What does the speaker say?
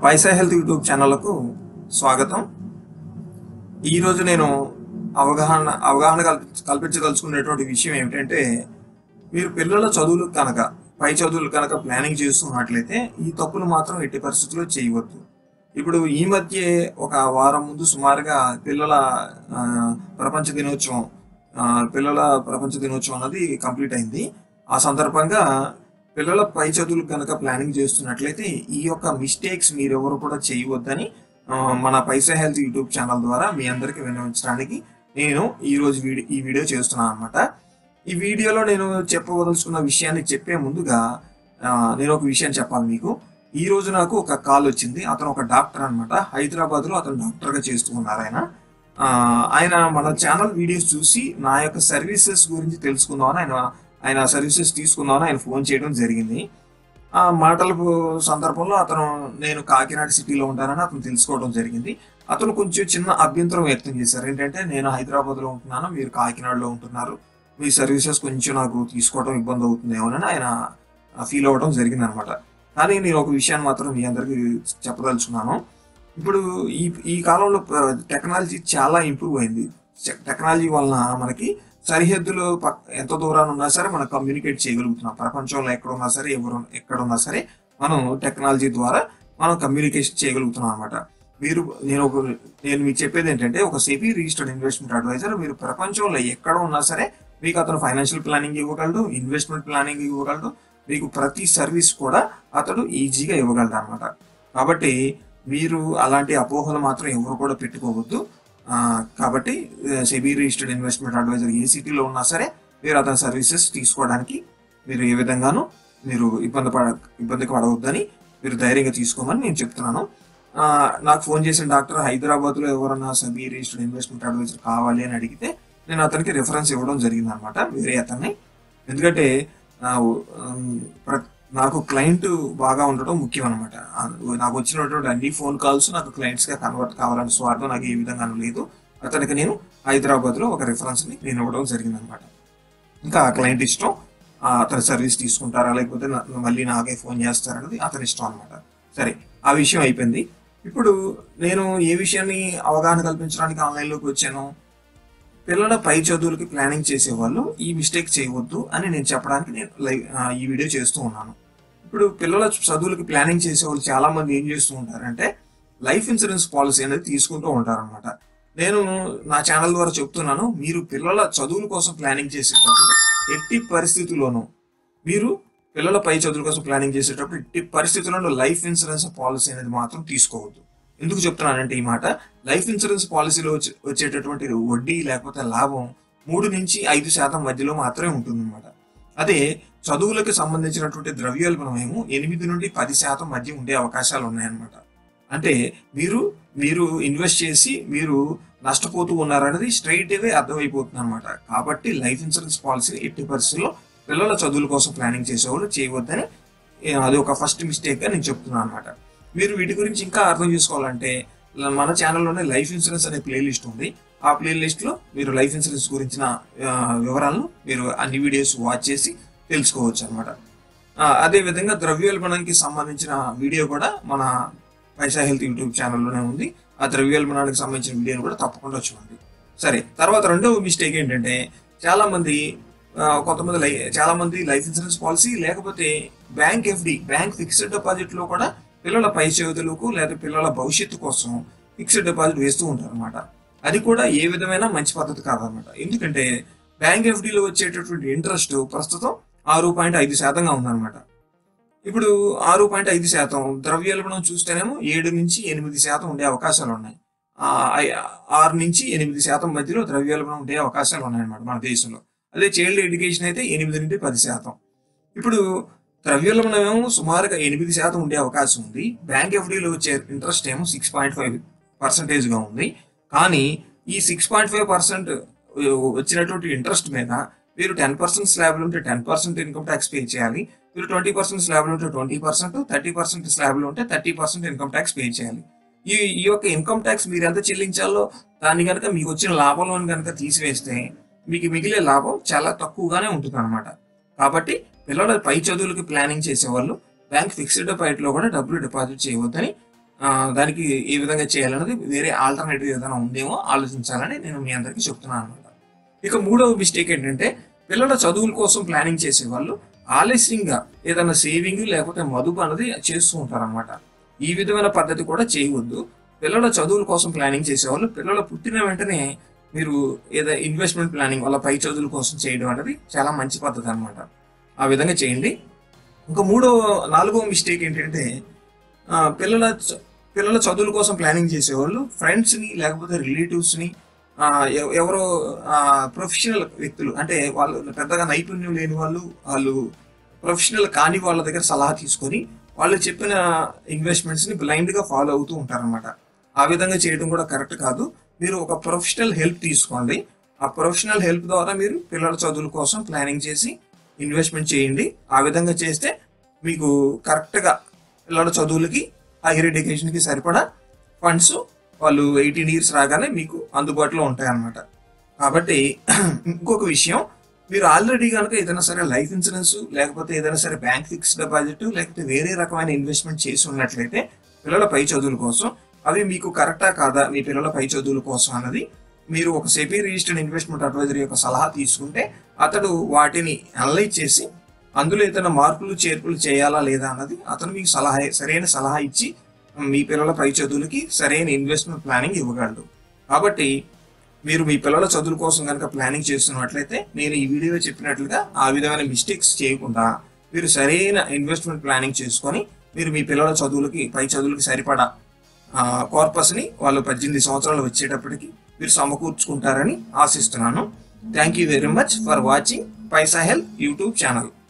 పైసా health YouTube ఛానల్కు స్వాగతం ఈరోజు నేను అవగాహన అవగాహన కల్పి కల్పించదలుచుకునేటువంటి విషయం ఏమిటంటే మీరు పిల్లల చదువులు కనుక పై చదువులు కనుక ప్లానింగ్ చేస్తున్నట్లయితే ఈ తప్పులు మాత్రం ఎట్టి పరిస్థితుల్లో చేయవద్దు ఇప్పుడు ఈ మధ్య ఒక వారం ముందు సుమారుగా పిల్లల ఆ, ప్రపంచ దినోత్సవం ఆ, పిల్లల ప్రపంచ దినోత్సవం అనేది కంప్లీట్ అయింది ఆ సందర్భంగా పిల్లల పై చదువులు కనుక ప్లానింగ్ చేస్తున్నట్లయితే ఈ యొక్క మిస్టేక్స్ మీరెవరు కూడా చేయవద్దని ఆ, మన పైసా హెల్త్ యూట్యూబ్ ఛానల్ ద్వారా మీ అందరికీ వినియోగించడానికి నేను ఈ రోజు వీడియో ఈ వీడియో చేస్తున్నాను అనమాట ఈ వీడియోలో నేను చెప్పవదలుచుకున్న విషయాన్ని చెప్పే ముందుగా ఆ, నేను ఒక విషయం చెప్పాలి మీకు ఈ రోజు నాకు ఒక కాల్ వచ్చింది అతను ఒక డాక్టర్ అనమాట హైదరాబాద్ లో అతను డాక్టర్ గా చేస్తూ ఉన్నారు ఆయన ఆ, ఆయన మన ఛానల్ వీడియోస్ చూసి నా యొక్క సర్వీసెస్ గురించి తెలుసుకుందామని ఆయన ఆయన సర్వీసెస్ తీసుకుందామని ఆయన ఫోన్ చేయడం జరిగింది ఆ మాటల సందర్భంలో అతను నేను కాకినాడ సిటీలో ఉంటానని అతను తెలుసుకోవడం జరిగింది అతను కొంచెం చిన్న అభ్యంతరం వ్యక్తం చేశారు ఏంటంటే నేను హైదరాబాద్ లో ఉంటున్నాను మీరు కాకినాడలో ఉంటున్నారు మీ సర్వీసెస్ కొంచెం నాకు తీసుకోవడం ఇబ్బంది అవుతుందేమోనని ఆయన ఫీల్ అవ్వడం జరిగింది అనమాట కానీ నేను ఒక విషయాన్ని మాత్రం మీ అందరికీ చెప్పదలుచుకున్నాను ఇప్పుడు ఈ ఈ కాలంలో టెక్నాలజీ చాలా ఇంప్రూవ్ అయింది టెక్నాలజీ వలన మనకి సరిహద్దులు పక్- ఎంత దూరాన్ని ఉన్నా సరే మనం కమ్యూనికేట్ చేయగలుగుతున్నాం ప్రపంచంలో ఎక్కడ ఉన్నా సరే ఎవరు ఎక్కడ ఉన్నా సరే మనం టెక్నాలజీ ద్వారా మనం కమ్యూనికేషన్ చేయగలుగుతున్నాం అనమాట మీరు నేను ఒక నేను మీకు చెప్పేది ఏంటంటే ఒక సెబీ రిజిస్టర్డ్ ఇన్వెస్ట్మెంట్ అడ్వైజర్ మీరు ప్రపంచంలో ఎక్కడ ఉన్నా సరే మీకు అతను ఫైనాన్షియల్ ప్లానింగ్ ఇవ్వగలడు ఇన్వెస్ట్మెంట్ ప్లానింగ్ ఇవ్వగలడు మీకు ప్రతి సర్వీస్ కూడా అతడు ఈజీగా ఇవ్వగలడు అనమాట కాబట్టి మీరు అలాంటి అపోహలు మాత్రం ఎవరు కూడా పెట్టుకోవద్దు ఆ, కాబట్టి సెబీ రిజిస్టర్డ్ ఇన్వెస్ట్మెంట్ అడ్వైజర్ ఏ సిటీలో ఉన్నా సరే మీరు అతని సర్వీసెస్ తీసుకోవడానికి మీరు ఏ విధంగానూ మీరు ఇబ్బంది పడ ఇబ్బందికి పడవద్దని మీరు ధైర్యంగా తీసుకోమని నేను చెప్తున్నాను ఆ, నాకు ఫోన్ చేసిన డాక్టర్ హైదరాబాద్ లో ఎవరన్నా సెబీ రిజిస్టర్డ్ ఇన్వెస్ట్మెంట్ అడ్వైజర్ కావాలి అని అడిగితే నేను అతనికి రిఫరెన్స్ ఇవ్వడం జరిగింది అనమాట వేరే అతన్ని ఎందుకంటే నా ఉమ్, ప్ర- నాకు క్లయింట్ బాగా ఉండటం ముఖ్యం అనమాట నాకు వచ్చినటువంటి అన్ని ఫోన్ కాల్స్ నాకు క్లయింట్స్ గా కన్వర్ట్ కావాలని స్వార్థం నాకు ఏ విధంగానూ లేదు అతనికి నేను హైదరాబాద్ లో ఒక రిఫరెన్స్ ని నేను ఇవ్వడం జరిగింది అనమాట ఇంకా ఆ క్లయింట్ ఇష్టం ఆ, అతని సర్వీస్ తీసుకుంటారా లేకపోతే నా- మళ్ళీ నాకే ఫోన్ చేస్తారన్నది అతని ఇష్టం అనమాట సరే ఆ విషయం అయిపోయింది ఇప్పుడు నేను ఏ విషయాన్ని అవగాహన కల్పించడానికి ఆన్లైన్లోకి వచ్చాను పిల్లల పై చదువులకి ప్లానింగ్ చేసేవాళ్ళు ఈ మిస్టేక్ చేయవద్దు అని నేను చెప్పడానికి నేను లైవ్ ఆ, ఈ వీడియో చేస్తూ ఉన్నాను ఇప్పుడు పిల్లల చదువులకి ప్లానింగ్ చేసేవాళ్ళు చాలా మంది ఏం చేస్తూ ఉంటారంటే లైఫ్ ఇన్సూరెన్స్ పాలసీ అనేది తీసుకుంటూ ఉంటారన్నమాట నేను నా ఛానల్ ద్వారా చెప్తున్నాను మీరు పిల్లల చదువుల కోసం ప్లానింగ్ చేసేటప్పుడు ఎట్టి పరిస్థితుల్లోనూ మీరు పిల్లల పై చదువుల కోసం ప్లానింగ్ చేసేటప్పుడు ఎట్టి పరిస్థితుల్లోనూ లైఫ్ ఇన్సూరెన్స్ పాలసీ అనేది మాత్రం తీసుకోవద్దు ఎందుకు చెప్తున్నానంటే ఈ మాట లైఫ్ ఇన్సూరెన్స్ పాలసీలో వచ్చే- వచ్చేటటువంటి వడ్డీ లేకపోతే లాభం మూడు నుంచి ఐదు శాతం మధ్యలో మాత్రమే ఉంటుందన్నమాట అదే చదువులకు సంబంధించినటువంటి ద్రవ్యోల్బణం ఏమో ఎనిమిది నుండి పది శాతం మధ్య ఉండే అవకాశాలు ఉన్నాయన్నమాట అంటే మీరు మీరు ఇన్వెస్ట్ చేసి మీరు నష్టపోతూ ఉన్నారనేది స్ట్రైట్ అవే అర్థమైపోతుంది అనమాట కాబట్టి లైఫ్ ఇన్సూరెన్స్ పాలసీ ఎట్టి పరిస్థితుల్లో పిల్లల చదువుల కోసం ప్లానింగ్ చేసేవాళ్ళు చేయవద్దని ఏ, అది ఒక ఫస్ట్ మిస్టేక్ గా నేను చెప్తున్నాను అనమాట మీరు వీటి గురించి ఇంకా అర్థం చేసుకోవాలంటే ల- మన ఛానల్లోనే లైఫ్ ఇన్సూరెన్స్ అనే ప్లేలిస్ట్ ఉంది ఆ ప్లేలిస్ట్ లో మీరు లైఫ్ ఇన్సూరెన్స్ గురించిన ఆ, వివరాలను మీరు అన్ని వీడియోస్ వాచ్ చేసి తెలుసుకోవచ్చు అనమాట అదే విధంగా ద్రవ్యోల్బణానికి సంబంధించిన వీడియో కూడా మన పైసా హెల్త్ యూట్యూబ్ ఛానల్లోనే ఉంది ఆ ద్రవ్యోల్బణానికి సంబంధించిన వీడియోని కూడా తప్పకుండా చూడండి సరే తర్వాత రెండవ మిస్టేక్ ఏంటంటే చాలా మంది ఆ, కొంతమంది లై చాలా మంది లైఫ్ ఇన్సూరెన్స్ పాలసీ లేకపోతే bank FD bank fixed deposit లో కూడా పిల్లల పై చదువులకు లేదా పిల్లల భవిష్యత్తు కోసం ఫిక్స్డ్ డిపాజిట్ వేస్తూ ఉంటారు అనమాట అది కూడా ఏ విధమైన మంచి పద్ధతి కాదనమాట ఎందుకంటే బ్యాంక్ ఎఫ్డిలో వచ్చేటటువంటి ఇంట్రెస్ట్ ప్రస్తుతం ఆరు పాయింట్ ఐదు శాతంగా ఉందన్నమాట ఇప్పుడు ఆరు పాయింట్ ఐదు శాతం ద్రవ్యోల్బణం చూస్తేనేమో ఏడు నుంచి ఎనిమిది శాతం ఉండే అవకాశాలు ఉన్నాయి ఆ, ఐ- ఆరు నుంచి ఎనిమిది శాతం మధ్యలో ద్రవ్యోల్బణం ఉండే అవకాశాలు ఉన్నాయన్నమాట మన దేశంలో అదే చైల్డ్ ఎడ్యుకేషన్ అయితే ఎనిమిది నుండి పది శాతం ఇప్పుడు ద్రవ్యోల్బణం ఏమో సుమారుగా ఎనిమిది శాతం ఉండే అవకాశం ఉంది బ్యాంక్ ఎఫ్డీలో వచ్చే ఇంట్రెస్ట్ ఏమో సిక్స్ పాయింట్ ఫైవ్ పర్సెంటేజ్ గా ఉంది కానీ ఈ సిక్స్ పాయింట్ ఫైవ్ పర్సెంట్ వచ్చినటువంటి ఇంట్రెస్ట్ మీద మీరు టెన్ పర్సెంట్ స్లాబ్ ఉంటే ten percent income tax pay చేయాలి మీరు ట్వంటీ పర్సెంట్ స్లాబ్ ఉంటే twenty percent thirty percent slab ఉంటే thirty percent income tax pay చేయాలి ఈ ఈ యొక్క ఇన్కమ్ ట్యాక్స్ మీరు ఎంత చెల్లించాలో దాన్ని కనుక మీకు వచ్చిన లాభంలో కనుక తీసివేస్తే మీకు మిగిలే లాభం చాలా తక్కువగానే ఉంటుంది అనమాట కాబట్టి పిల్లల పై చదువులకి ప్లానింగ్ చేసేవాళ్ళు బ్యాంక్ ఫిక్స్డ్ డిపాజిట్ లో కూడా డబ్బులు డిపాజిట్ చేయవద్దని ఆ, ఆ, దానికి ఏ విధంగా చేయాలన్నది వేరే ఆల్టర్నేటివ్ ఏదైనా ఉందేమో ఆలోచించాలని నేను మీ అందరికీ చెప్తున్నాను అనమాట ఇక మూడవ మిస్టేక్ ఏంటంటే పిల్లల చదువుల కోసం ప్లానింగ్ చేసే వాళ్ళు ఆలస్యంగా ఏదైనా సేవింగ్ లేకపోతే మదుపు అన్నది చేస్తూ ఉంటారన్నమాట ఈ విధమైన పద్ధతి కూడా చేయవద్దు పిల్లల చదువుల కోసం ప్లానింగ్ చేసేవాళ్ళు పిల్లలు పుట్టిన వెంటనే మీరు ఏదో ఇన్వెస్ట్మెంట్ ప్లానింగ్ వాళ్ళ పై చదువుల కోసం చేయడం అనేది చాలా మంచి పద్ధతి అనమాట ఆ విధంగా చేయండి ఇంకా మూడో నాలుగో మిస్టేక్ ఏంటంటే ఆ, పిల్లల చ- పిల్లల చదువుల కోసం ప్లానింగ్ చేసేవాళ్ళు ఫ్రెండ్స్ని లేకపోతే రిలేటివ్స్ని ఎవరో ప్రొఫెషనల్ వ్యక్తులు అంటే వాళ్ళు పెద్దగా నైపుణ్యం లేని వాళ్ళు వాళ్ళు ప్రొఫెషనల్ కాని వాళ్ళ దగ్గర సలహా తీసుకొని వాళ్ళు చెప్పిన ఇన్వెస్ట్మెంట్స్ని బ్లైండ్గా ఫాలో అవుతూ ఉంటారన్నమాట ఆ విధంగా చేయడం కూడా కరెక్ట్ కాదు మీరు ఒక ప్రొఫెషనల్ హెల్ప్ తీసుకోండి ఆ ప్రొఫెషనల్ హెల్ప్ ద్వారా మీరు పిల్లల చదువుల కోసం ప్లానింగ్ చేసి ఇన్వెస్ట్మెంట్ చేయండి ఆ విధంగా చేస్తే మీకు కరెక్ట్గా పిల్లల చదువులకి హైయర్ ఎడ్యుకేషన్కి సరిపడా ఫండ్స్ వాళ్ళు ఎయిటీన్ ఇయర్స్ రాగానే మీకు అందుబాటులో ఉంటాయన్నమాట కాబట్టి ఇంకొక విషయం మీరు ఆల్రెడీ కనుక ఏదైనా సరే లైఫ్ ఇన్సూరెన్స్ లేకపోతే ఏదైనా సరే బ్యాంక్ ఫిక్స్ డిపాజిట్ లేకపోతే వేరే రకమైన ఇన్వెస్ట్మెంట్ చేసి ఉన్నట్లయితే పిల్లల పై చదువుల కోసం అవి మీకు కరెక్టా కాదా మీ పిల్లల పై చదువుల కోసం అన్నది మీరు ఒక సెబీ రిజిస్టర్డ్ ఇన్వెస్ట్మెంట్ అడ్వైజర్ యొక్క సలహా తీసుకుంటే అతడు వాటిని అనలైజ్ చేసి అందులో ఏదైనా మార్పులు చేర్పులు చేయాలా లేదా అన్నది అతను మీకు సలహా సరైన సలహా ఇచ్చి మీ పిల్లల పై చదువులకి సరైన ఇన్వెస్ట్మెంట్ ప్లానింగ్ ఇవ్వగలడు కాబట్టి మీరు మీ పిల్లల చదువుల కోసం కనుక ప్లానింగ్ చేస్తున్నట్లయితే నేను ఈ వీడియో చెప్పినట్లుగా ఆ విధమైన మిస్టేక్స్ చేయకుండా మీరు సరైన ఇన్వెస్ట్మెంట్ ప్లానింగ్ చేసుకొని మీరు మీ పిల్లల చదువులకి పై చదువులకి సరిపడా కార్పస్ని వాళ్ళు పద్దెనిమిది సంవత్సరాలు వచ్చేటప్పటికి మీరు సమకూర్చుకుంటారని ఆశిస్తున్నాను thank you very much for watching Paisa health YouTube channel